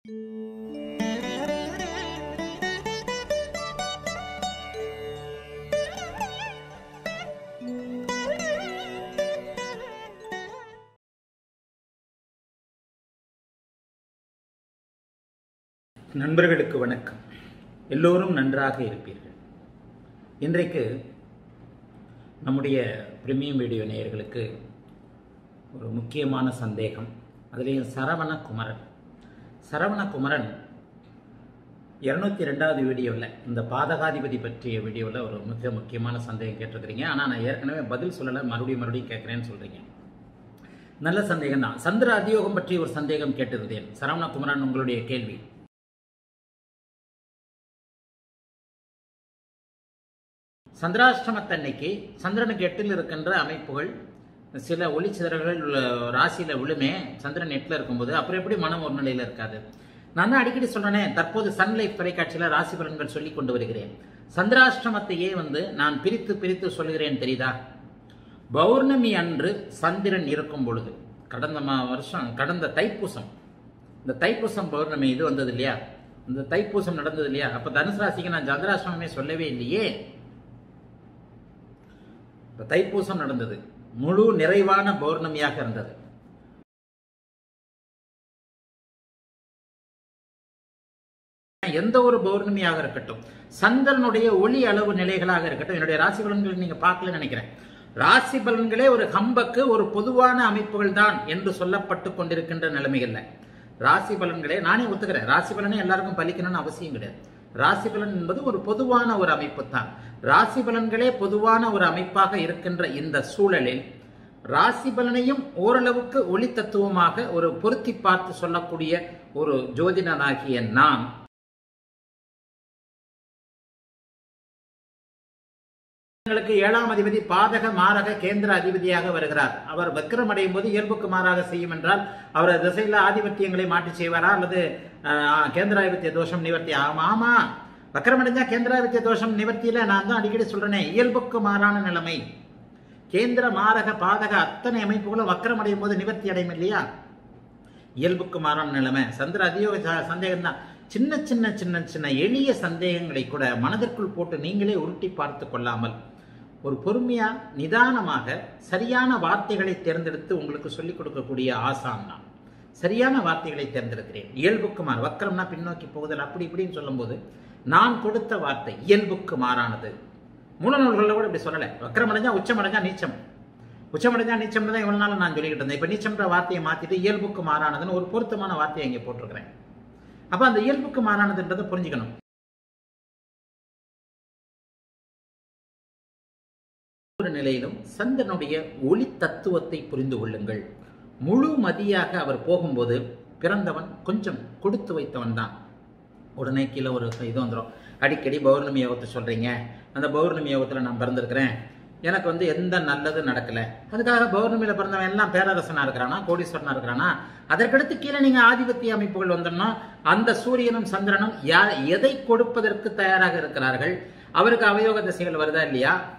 நண்பர்களுக்கு வணக்கம் எல்லோரும் நன்றாக இருப்பீர்கள் இன்றைக்கு நம்முடைய பிரீமியம் வீடியோ நேயர்களுக்கு ஒரு முக்கியமான சந்தேகம் அதுலேயும் சரவண குமரன் சரவண குமரன் இரநூத்தி ரெண்டாவது வீடியோவில் இந்த பாதகாதிபதி பற்றிய வீடியோவில் ஒரு மிக முக்கியமான சந்தேகம் கேட்டிருக்கிறீங்க ஆனால் நான் ஏற்கனவே பதில் சொல்லலை மறுபடியும் மறுபடியும் கேட்குறேன்னு சொல்கிறீங்க நல்ல சந்தேகம் தான் சந்திர அதியோகம் பற்றி ஒரு சந்தேகம் கேட்டிருந்தேன் சரவண குமரன் உங்களுடைய கேள்வி சந்திராஷ்டமத்தன்னைக்கு சந்திரனுக்கு எட்டில் இருக்கின்ற அமைப்புகள் சில ஒளிச்சிதறல்கள் ராசியில் விழுமே சந்திரன் எட்டில் இருக்கும்போது அப்புறம் எப்படி மனம் ஒரு நிலையில் இருக்காது நான் தான் அடிக்கடி சொல்றேனே தற்போது சன்லைஃப் தொலைக்காட்சியில் ராசி பலன்கள் சொல்லி கொண்டு வருகிறேன் சந்திராஷ்டமத்தையே வந்து நான் பிரித்து பிரித்து சொல்கிறேன் தெரியுதா பௌர்ணமி அன்று சந்திரன் இருக்கும் பொழுது கடந்த மா வருஷம் கடந்த தைப்பூசம் இந்த தைப்பூசம் பௌர்ணமி இது வந்தது இல்லையா இந்த தைப்பூசம் நடந்தது இல்லையா அப்ப தனுசு ராசிக்கு நான் சந்திராஷ்டமமே சொல்லவே இல்லையே இந்த தைப்பூசம் நடந்தது முழு நிறைவான பௌர்ணமியாக இருந்தது எந்த ஒரு பௌர்ணமியாக இருக்கட்டும் சந்திரனுடைய ஒளி அளவு நிலைகளாக இருக்கட்டும் என்னுடைய ராசி பலன்களை நீங்க பார்க்கலன்னு நினைக்கிறேன் ராசி பலன்களே ஒரு ஹம்பக்கு ஒரு பொதுவான அமைப்புகள் தான் என்று சொல்லப்பட்டு கொண்டிருக்கின்ற நிலைமைகள்ல ராசி பலன்களே நானே ஒத்துக்கிறேன் ராசி பலனே எல்லாருக்கும் பலிக்கணும்னு அவசியம் கிடையாது ராசி பலன் என்பது ஒரு பொதுவான ஒரு அமைப்பு தான் ராசி பலன்களே பொதுவான ஒரு அமைப்பாக இருக்கின்ற இந்த சூழலில் ராசி பலனையும் ஓரளவுக்கு ஒளி தத்துவமாக ஒரு பொருத்தி பார்த்து சொல்லக்கூடிய ஒரு ஜோதிடனாகிய நான் உங்களுக்கு ஏழாம் அதிபதி பாதக மாரக கேந்திர அதிபதியாக வருகிறார் அவர் வக்ரம் அடையும் போது இயல்புக்கு மாறாக செய்யும் என்றால் அவர் திசையில ஆதிபத்தியங்களை மாற்றி செய்வாரா அல்லது கேந்திராதிபத்திய தோஷம் நிவர்த்தி ஆகும் ஆமா வக்ரம் அடைஞ்சா கேந்திராதிபத்திய தோஷம் நிவர்த்தியில நான் தான் அடிக்கடி சொல்றேனே இயல்புக்கு மாறான நிலைமை கேந்திர மாரக பாதக அத்தனை அமைப்புகளும் வக்ரம் அடையும் போது நிவர்த்தி அடையும் இல்லையா இயல்புக்கு மாறான நிலைமை சந்திர அதியோக சந்தேகம் தான் சின்ன சின்ன சின்ன சின்ன எளிய சந்தேகங்களை கூட மனதிற்குள் போட்டு நீங்களே உருட்டி பார்த்து கொள்ளாமல் ஒரு பொறுமையா நிதானமாக சரியான வார்த்தைகளை தேர்ந்தெடுத்து உங்களுக்கு சொல்லிக் கொடுக்கக்கூடிய ஆசான் நான் சரியான வார்த்தைகளை தேர்ந்தெடுக்கிறேன் இயல்புக்கு மாறு வக்கரம்னா பின்னோக்கி போகுதல் அப்படி இப்படின்னு சொல்லும்போது நான் கொடுத்த வார்த்தை இயல்புக்கு மாறானது மூல நூல்களில் கூட இப்படி சொல்லலை வக்கரம் அடைஞ்சா உச்சம் அடைஞ்சா நீச்சம் உச்சம் அடைஞ்சா நீச்சம் தான் இவ்வளவு நாள் நான் சொல்லிக்கிட்டு இருந்தேன் இப்போ நீச்சம்ன்ற வார்த்தையை மாத்திட்டு இயல்புக்கு மாறானதுன்னு ஒரு பொருத்தமான வார்த்தையை இங்கே போட்டிருக்கிறேன் அப்ப அந்த இயல்புக்கு மாறானதுன்றதை புரிஞ்சுக்கணும் ஒரு நிலையிலும் சந்திரனுடைய ஒளி தத்துவத்தை புரிந்து கொள்ளுங்கள் முழு மதியாக அவர் போகும்போது பிறந்தவன் கொஞ்சம் கொடுத்து வைத்தவன் தான் உடனே கீழே ஒரு இது வந்துடும் அடிக்கடி பௌர்ணமி யோகத்தை சொல்றீங்க அந்த பௌர்ணமி யோகத்தில் நான் பிறந்திருக்கிறேன் எனக்கு வந்து எந்த நல்லது நடக்கல அதுக்காக பௌர்ணமியில பிறந்தவன் எல்லாம் பேரரசனா இருக்கிறானா கோடீஸ்வரனா இருக்கிறானா அதற்கடுத்து கீழே நீங்க ஆதிபத்திய அமைப்புகள் வந்தோம்னா அந்த சூரியனும் சந்திரனும் எதை கொடுப்பதற்கு தயாராக இருக்கிறார்கள் அவருக்கு அவயோக திசைகள் வருதா இல்லையா